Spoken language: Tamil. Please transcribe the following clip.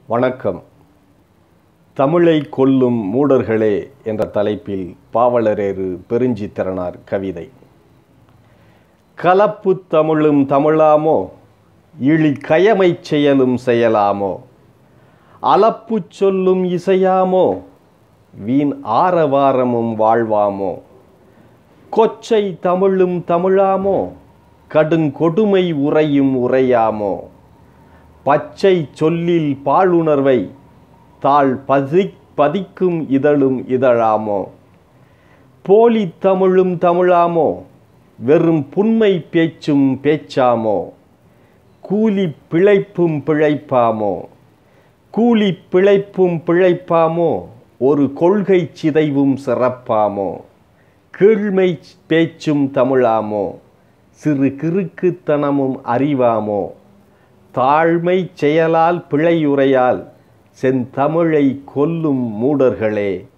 வணக்கம் தமிழை கொல்லும் மூடர்களே என்ற தலைப்பில் பாவலரேறு பெருஞ்சித்திரனார் கவிதை கலப்பு தமிழும் தமிழாமோ இழி கயமைச் செயலும் செயலாமோ அளப்புச் சொல்லும் இசையாமோ வீண் ஆரவாரமும் வாழ்வாமோ கொச்சை தமிழும் தமிழாமோ கடுங்கொடுமை உரையும் உரையாமோ பச்சை சொல்லில் பாலுணர்வை தாழ் பதி பதிக்கும் இதழும் இதழாமோ போலி தமிழும் தமிழாமோ வெறும் புன்மை பேச்சும் பேச்சாமோ கூலி பிழைப்பும் பிழைப்பாமோ கூலி பிழைப்பும் பிழைப்பாமோ ஒரு கொள்கை சிதைவும் சிறப்பாமோ கீழ்மை பேச்சும் தமிழாமோ சிறு கிறுக்குத்தனமும் அறிவாமோ தாழ்மை செயலால் பிழையுரையால் செந்தமிழை கொல்லும் மூடர்களே